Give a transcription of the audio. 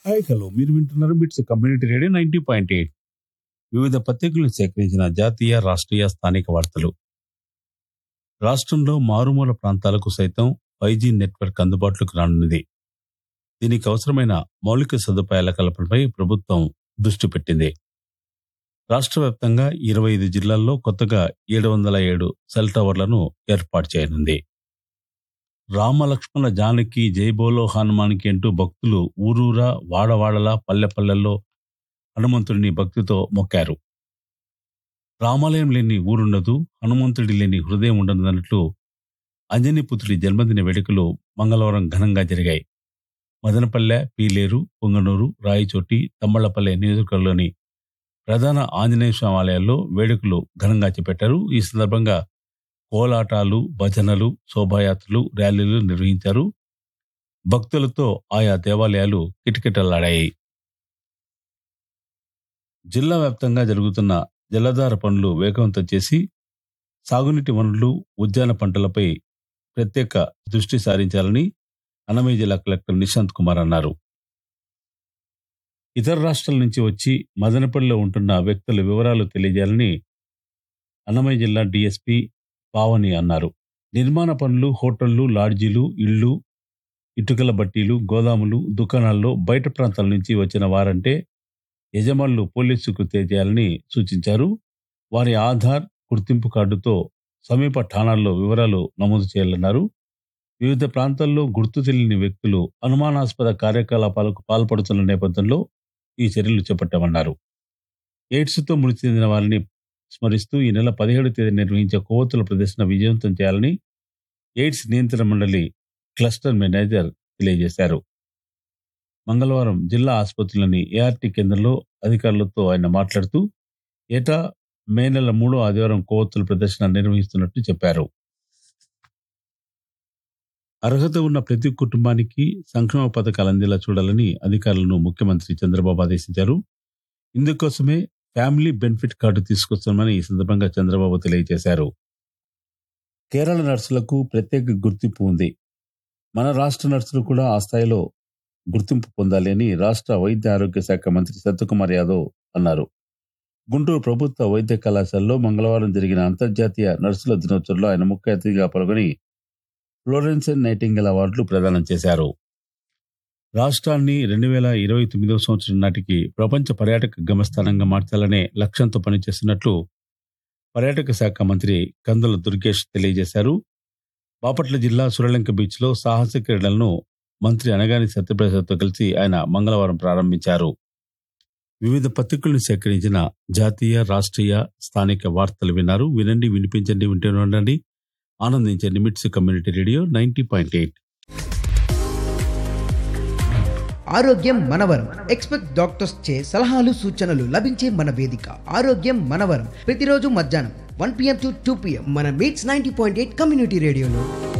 hi hello మీరు వింటున్నారు MITS community radio ninety point eight వివిధ పత్రికలను సేకరించిన జాతీయ రాష్ట్రీయ స్థానిక వార్తలు రాష్ట్రంలో మారుమూల ప్రాంతాలకు సైతం ఫైవ్ జీ నెట్వర్క్ అందుబాటులోకి రానున్నది దీనికి అవసరమైన మౌలిక సదుపాయాల కల్పనపై ప్రభుత్వం దృష్టి పెట్టింది రాష్ట్ర వ్యాప్తంగా ఇరవై ఐదు జిల్లాల్లో కొత్తగా ఏడు వందల ఏడు సెల్ టవర్లను ఏర్పాటు చేయనుంది రామ లక్ష్మణ జానకి జైబోలో హనుమానికి అంటూ భక్తులు ఊరూరా వాడవాడలా పల్లె పల్లెల్లో హనుమంతుడిని భక్తితో మొక్కారు రామాలయం లేని ఊరుండదు హనుమంతుడి లేని హృదయం ఉండదన్నట్లు అంజనీపుత్రుడి జన్మదిన వేడుకలు మంగళవారం ఘనంగా జరిగాయి మదనపల్లె పీలేరు పొంగనూరు రాయచోటి తమ్మళ్లపల్లె నియోజకవర్గంలోని ప్రధాన ఆంజనేయ స్వామి ఆలయాల్లో వేడుకలు ఘనంగా చేపట్టారు ఈ సందర్భంగా కోలాటాలు భజనలు శోభాయాత్రలు ర్యాలీలు నిర్వహించారు భక్తులతో ఆయా దేవాలయాలు కిటకిటలాడాయి జిల్లా వ్యాప్తంగా జరుగుతున్న జలధార పనులు వేగవంతం చేసి సాగునీటి వనరులు ఉద్యాన పంటలపై ప్రత్యేక దృష్టి సారించాలని అన్నమయ్య జిల్లా కలెక్టర్ నిశాంత్ కుమార్ అన్నారు ఇతర రాష్ట్రాల నుంచి వచ్చి మదనపల్లిలో ఉంటున్న వ్యక్తుల వివరాలు తెలియజేయాలని అన్నమయ్య జిల్లా డీఎస్పీ పావని అన్నారు నిర్మాణ పనులు హోటళ్లు లాడ్జీలు ఇళ్లు ఇటుకల బట్టీలు గోదాములు దుకాణాల్లో బయట ప్రాంతాల నుంచి వచ్చిన వారంటే యజమానులు పోలీసుకు తెలియజేయాలని సూచించారు వారి ఆధార్ గుర్తింపు కార్డుతో సమీప ఠాణాల్లో వివరాలు నమోదు చేయాలన్నారు వివిధ ప్రాంతాల్లో గుర్తు తెలియని వ్యక్తులు అనుమానాస్పద కార్యకలాపాలకు పాల్పడుతున్న నేపథ్యంలో ఈ చర్యలు చేపట్టామన్నారు ఎయిడ్స్తో మృతి చెందిన వారిని స్మరిస్తూ ఈ నెల పదిహేడు తేదీ నిర్వహించే కొవ్వొత్తుల ప్రదర్శన విజయవంతం చేయాలని ఎయిడ్స్ నియంత్రణ మండలి క్లస్టర్ మేనేజర్ తెలియజేశారు మంగళవారం జిల్లా ఆసుపత్రిలోని ఏఆర్టీ కేంద్రంలో అధికారులతో ఆయన మాట్లాడుతూ ఏటా మే నెల మూడో ఆదివారం కొవ్వొత్తుల ప్రదర్శన నిర్వహిస్తున్నట్టు చెప్పారు అర్హత ఉన్న ప్రతి కుటుంబానికి సంక్షేమ పథకాలు అందేలా చూడాలని అధికారులను ముఖ్యమంత్రి చంద్రబాబు ఆదేశించారు ఇందుకోసమే ఫ్యామిలీ బెనిఫిట్ కార్డు తీసుకొస్తామని ఈ సందర్భంగా చంద్రబాబు తెలియజేశారు కేరళ నర్సులకు ప్రత్యేక గుర్తింపు ఉంది మన రాష్ట్ర నర్సులు కూడా ఆ స్థాయిలో గుర్తింపు పొందాలి అని రాష్ట్ర వైద్య ఆరోగ్య శాఖ మంత్రి సత్యకుమార్ యాదవ్ అన్నారు గుంటూరు ప్రభుత్వ వైద్య కళాశాలలో మంగళవారం జరిగిన అంతర్జాతీయ నర్సుల దినోత్సవంలో ఆయన ముఖ్య అతిథిగా పాల్గొని ఫ్లోరెన్సెన్ నైటింగల్ అవార్డులు ప్రదానం చేశారు రాష్ట్రాన్ని రెండు వేల ఇరవై తొమ్మిదవ సంవత్సరం నాటికి ప్రపంచ పర్యాటక గమ్యస్థానంగా మార్చాలనే లక్ష్యంతో పనిచేస్తున్నట్లు పర్యాటక శాఖ మంత్రి కందుల దుర్గేష్ తెలియజేశారు బాపట్ల జిల్లా సురలంక బీచ్ లో సాహస క్రీడలను మంత్రి అనగాని సత్యప్రసాద్తో కలిసి ఆయన మంగళవారం ప్రారంభించారు వివిధ పత్రికలను సేకరించిన జాతీయ రాష్ట్రీయ స్థానిక వార్తలు విన్నారు వినండి వినిపించండి వింటూనే ఉండండి ఆనందించండి MITS community radio ninety point eight ఆరోగ్యం మనవరం ఎక్స్పెక్ట్ డాక్టర్స్ చే సలహాలు సూచనలు లభించే మన వేదిక ఆరోగ్యం మనవరం ప్రతిరోజు మధ్యాహ్నం one PM to two PM మన MITS ninety point eight community రేడియోలో